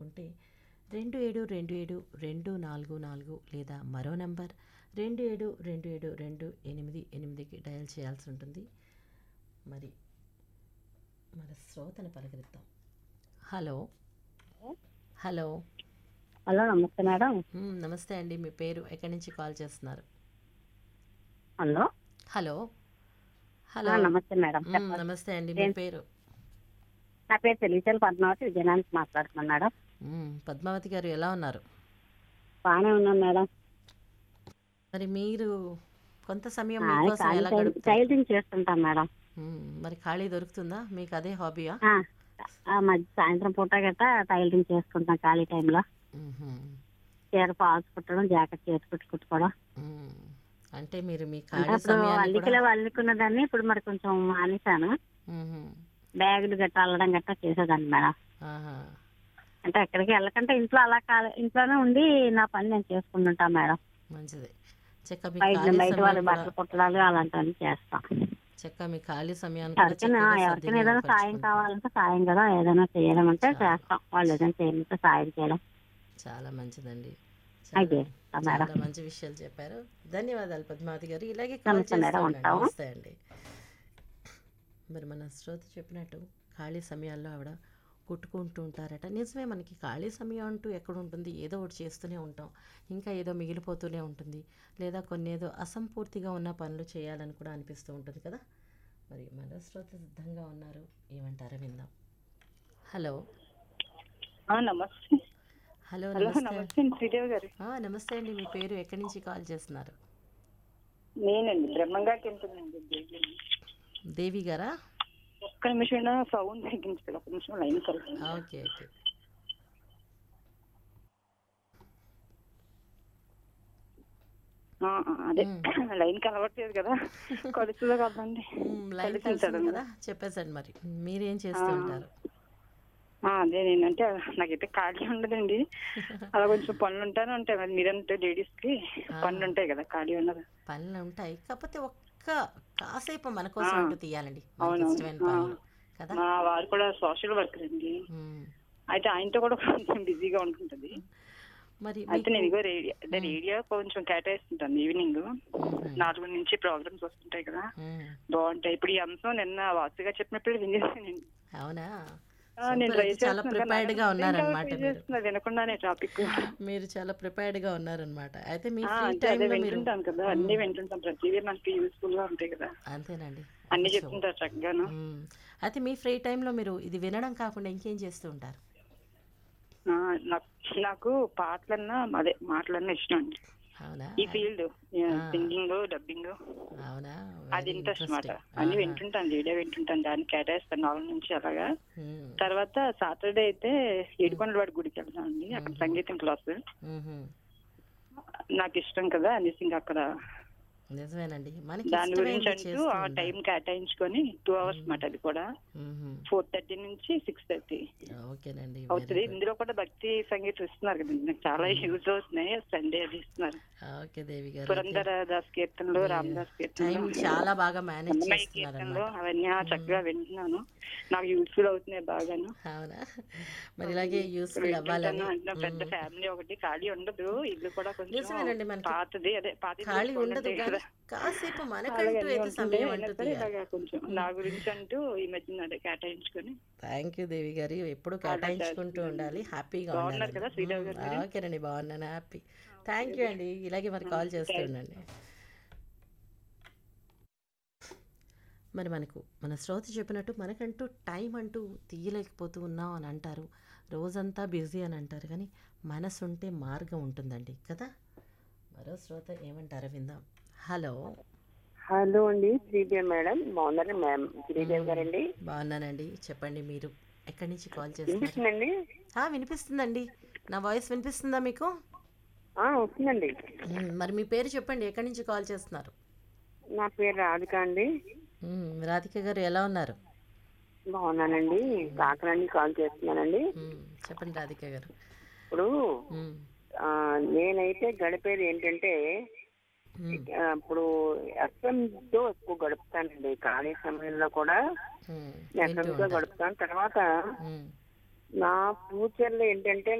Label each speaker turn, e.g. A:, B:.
A: ఉంటే రెండు ఏడు రెండు ఏడు రెండు నాలుగు నాలుగు లేదా మరో నంబర్ రెండు ఏడు రెండు ఏడు రెండు ఎనిమిది ఎనిమిదికి డయల్ చేయాల్సి ఉంటుంది మరి మన శ్రోతను పలకరిద్దాం హలో హలో
B: హలో నమస్తే మేడం
A: మ్, నమస్తే అండి మీ పేరు ఎక్కడి నుంచి కాల్ చేస్తున్నారు
B: హలో
A: హలో
B: ఆ,
A: హలో
B: నమస్తే మేడం
A: మ్,
B: చెప్పండి.
A: నమస్తే అండి మీ
B: ఏం-
A: పేరు
B: నా పేరు తెలియచేలు పద్మావతి విజయనానికి మాట్లాడుతున్నాను మేడం
A: మ్, పద్మావతి గారు ఎలా ఉన్నారు
B: బాగానే ఉన్నాను మేడం
A: మరి మీరు కొంత సమయం
B: ఆ,
A: మీకోసం
B: ఖాళీ
A: ఎలా
B: టైం-
A: గడుపుతారు
B: టైలరింగ్ చేస్తుంటాం మేడం
A: మ్, మరి ఖాళీ దొరుకుతుందా మీకు అదే హాబీయా
B: ఆ, ఆ, మధ్య సాయంత్రం పూట గట్ట టైలరింగ్ చేసుకుంటాం ఖాళీ టైంలో
A: మ్హూ.
B: చీర పాల్స్ కుట్టడం జాకెట్ చేతి కుట్టు కుట్టుకోవడం
A: మ్, అంటే మీరు మీ
B: అంటే
A: ఖాళీ
B: అప్పుడు
A: సమయాన్ని
B: అల్లికలో
A: కూడా
B: అల్లుకున్న దాన్ని ఇప్పుడు మరి కొంచెం మానేశాను
A: మ్హూ.
B: బ్యాగులు గట్ట అల్లడం గట్ట చేసేదాన్ని మేడం
A: ఆహా.
B: అంటే ఎక్కడికి వెళ్ళకంటే ఇంట్లో అలా కాలే ఇంట్లోనే ఉండి నా పని నేను చేసుకుంటుంటాను మేడం
A: మంచిది చెక్క మీ
B: బయట
A: ఖాళీ
B: బయట
A: సమయం
B: వాళ్ళు
A: కూడా
B: బట్టలు కుట్టడాలు అలాంటివన్నీ చేస్తాం
A: చెక్క మీ ఖాళీ సమయాన్ని కూడా
B: ఎవరికైనా
A: చక్కగా
B: ఎవరికైనా ఏదైనా సాయం
A: సద్వినియోగపరచుకుంటారు.
B: కావాలంటే సాయం కదా ఏదైనా చేయడం అంటే
A: చాలా.
B: చేస్తాం వాళ్ళు ఏదైనా చేయమంటే సాయం చేయడం
A: చాలా మంచిదండి
B: అయితే
A: చాలా
B: మేడం
A: చాలా మంచి విషయాలు చెప్పారు ధన్యవాదాలు పద్మావతి గారు ఇలాగే కాల్
B: నమస్తే
A: చేస్తూ
B: మేడం,
A: ఉండండి
B: ఉంటాము.
A: నమస్తే అండి మరి మన శ్రోత చెప్పినట్టు ఖాళీ సమయాల్లో ఆవిడ కుట్టుకుంటూ ఉంటారట నిజమే మనకి ఖాళీ సమయం అంటూ ఎక్కడ ఉంటుంది ఏదో ఒకటి చేస్తూనే ఉంటాం ఇంకా ఏదో మిగిలిపోతూనే ఉంటుంది లేదా కొన్ని ఏదో అసంపూర్తిగా ఉన్న పనులు చేయాలని కూడా అనిపిస్తూ ఉంటుంది కదా మరి మన శ్రోత సిద్ధంగా ఉన్నారు ఏమంటారో విందాం హలో
C: ఆ, నమస్తే
A: హలో
C: హలో
A: నమస్తే
C: నమస్తే అండి శ్రీదేవి గారు
A: ఆ, నమస్తే అండి మీ పేరు ఎక్కడి నుంచి కాల్ చేస్తున్నారు
C: నేనండి బ్రహ్మంగారికి వెళ్తున్నానండి దేవి.
A: దేవి గారా
C: ఒక్క నిమిషం సౌండ్ తగ్గించాలి ఒక్క నిమిషం లైన్ కలిసి
A: ఓకే ఓకే
C: అదే లైన్ కలవట్లేదు కదా కలుస్తుందో కదండి
A: మ్మ్, లైన్
C: కలిసింది
A: కలిసింది
C: సడన్గా.
A: కదా చెప్పేసండి మరి మీరేం చేస్తూ ఉంటారు
C: ఆ, అదే నేనంటే నాకైతే ఖాళీ ఉండదండి అలా కొంచెం పనులు ఉంటానే ఉంటాయి మరి మీరంటే లేడీస్ కి పనులు ఉంటాయి కదా ఖాళీ ఉన్నది
A: పనులు ఉంటాయి కాకపోతే ఒక్క కాసేపు మన కోసం
C: ఆ.
A: అంటూ తీయాలండి మనకి
C: అవునవును.
A: ఇష్టమైన
C: ఆ.
A: పనులు కదా
C: మా వారు కూడా సోషల్ వర్కర్ అండి
A: మ్మ్.
C: అయితే ఆయనతో కూడా కొంచెం బిజీగా ఉంటుంటది
A: మరి
C: అయితే నేను
A: మీకు-
C: ఇగో రేడియో అదే రేడియో కొంచెం కేటాయిస్తుంటాను ఈవినింగ్
A: మ్మ్.
C: నాలుగు నుంచి ప్రోగ్రామ్స్ వస్తుంటాయి కదా
A: మ్మ్.
C: బాగుంటాయి ఇప్పుడు ఈ అంశం నిన్న వాసుగా చెప్పినప్పుడు వినేసానండి
A: అవునా
C: ఆ, నేను
A: Super.
C: ట్రై
A: అయితే చాలా
C: చేస్తున్నాను.
A: ప్రిపేర్డ్ గా
C: నాకు
A: ఉన్నారనమాట
C: ఇంకా
A: మీరు
C: చేస్తున్నా వినకుండానే టాపిక్
A: మీరు చాలా ప్రిపేర్డ్ గా ఉన్నారనమాట అయితే మీ
C: ఆ,
A: ఫ్రీ
C: అంటే అదే
A: టైంలో మీరు
C: వింటుంటాను కదా అన్ని వింటుంటాం ప్రతిదీ మనకి యూస్ఫుల్ గా ఉంటాయి కదా
A: అంతేనండి
C: అన్ని
A: So,
C: చెప్తుంటారు చక్కగాను
A: మ్మ్. అయితే మీ ఫ్రీ టైంలో మీరు ఇది వినడం కాకుండా ఇంకేం చేస్తూ ఉంటారు
C: ఆ, నాకు నాకు పాటలన్నా అదే మాటలన్నా ఇష్టం అండి
A: అవునా
C: ఈ ఫీల్డ్ సింగింగ్ డబ్బింగ్
A: అవునా
C: అది
A: Very
C: ఇంట్రెస్ట్ మాట
A: interesting.
C: అన్ని
A: ఆహా.
C: వింటుంటాను రేడియో వింటుంటాను దాన్ని కేటాయిస్తాను నాలుగు నుంచి అలాగా
A: మ్మ్.
C: తర్వాత సాటర్డే అయితే ఏడుకొండలవాడి గుడికి వెళ్తామండి అక్కడ సంగీతం క్లాస్
A: మ్మ్.
C: నాకు ఇష్టం కదా అనేసి ఇంకా అక్కడ
A: నిజమేనండి మనకి
C: దాని గురించి
A: ఇష్టమైనది
C: అంటూ
A: చేస్తూ
C: ఆ
A: ఉండాలి.
C: టైం కేటాయించుకొని టూ అవర్స్ మాట అది కూడా
A: మ్మ్.
C: ఫోర్ థర్టీ నుంచి సిక్స్ థర్టీ
A: ఓకేనండి
C: అవుతుంది
A: very good.
C: ఇందులో కూడా భక్తి సంగీతం ఇస్తున్నారు కదండి నాకు చాలా యూజ్ అవుతున్నాయి సండే అది ఇస్తున్నారు
A: ఓకే దేవి గారు
C: పురంధర దాస్ కీర్తనలు రామదాస్
A: టైం
C: కీర్తనలు
A: చాలా బాగా మేనేజ్
C: అన్నమయ్య
A: చేస్తున్నారు
C: కీర్తనలు అవన్నీ ఆ చక్కగా వింటున్నాను నాకు యూస్ఫుల్ అవుతున్నాయి బాగాను
A: అవునా మరి ఇలాగే యూస్ఫుల్ అవ్వాలని
C: వింటుంటాను. అంటే పెద్ద ఫ్యామిలీ ఒకటి ఖాళీ ఉండదు ఇల్లు కూడా
A: నిజమేనండి
C: కొంచెం
A: మనకి
C: పాతది అదే పాత ఇల్లు
A: ఖాళీ
C: కొంచెం
A: ఉండదు
C: ఉంటాయి
A: కానీ
C: కదా.
A: కాసేపు
C: అలాగే
A: మనకంటూ
C: అన్నీ
A: అయితే
C: ఉంటుంటాయి.
A: సమయం
C: అయినా
A: అంటూ
C: సరే
A: తీయాలి
C: ఇలాగా కొంచెం నా గురించి అంటూ ఈ మధ్యన అదే కేటాయించుకొని
A: థ్యాంక్ యూ దేవి గారు ఎప్పుడు కేటాయించుకుంటూ ఉండాలి హ్యాపీగా
C: బాగున్నారు కదా శ్రీదేవి గారు
A: ఉండాలి ఓకేనండి బాగున్నాను హ్యాపీ థ్యాంక్ యూ అండి ఇలాగే మరి కాల్ చేస్తూ ఉండండి మరి మనకు మన శ్రోత చెప్పినట్టు మనకంటూ టైం అంటూ తీయలేకపోతూ ఉన్నాం అని అంటారు రోజంతా బిజీ అని అంటారు కానీ మనసు ఉంటే మార్గం ఉంటుందండి కదా మరో శ్రోత ఏమంటారో విందాం హలో
D: హలో అండి శ్రీదేవి మేడం బాగున్నారా మ్యామ్ శ్రీదేవి గారండి
A: బాగున్నానండి చెప్పండి మీరు ఎక్కడి నుంచి కాల్ చేస్తున్నారు
D: వినిపిస్తుందండి
A: ఆ, వినిపిస్తుందండి నా వాయిస్ వినిపిస్తుందా మీకు
D: ఆ, వస్తుందండి
A: మ్మ్, మరి మీ పేరు చెప్పండి ఎక్కడి నుంచి కాల్ చేస్తున్నారు
D: నా పేరు రాధిక అండి
A: మ్మ్, రాధిక గారు ఎలా ఉన్నారు
D: బాగున్నానండి కాకరండి కాల్ చేస్తున్నానండి
A: మ్మ్, చెప్పండి రాధిక గారు
D: ఇప్పుడు
A: మ్మ్,
D: ఆ, నేనైతే గడిపేది ఏంటంటే
A: మ్మ్,
D: ఆ, ఇప్పుడు ఎఫ్ఎంతో ఎక్కువ గడుపుతానండి ఖాళీ సమయంలో కూడా
A: మ్మ్, వింటూ
D: ఎఫ్ఎంతో
A: ఉంటారు
D: గడుపుతాను తర్వాత
A: మ్మ్,
D: నా ఫ్యూచర్లో ఏంటంటే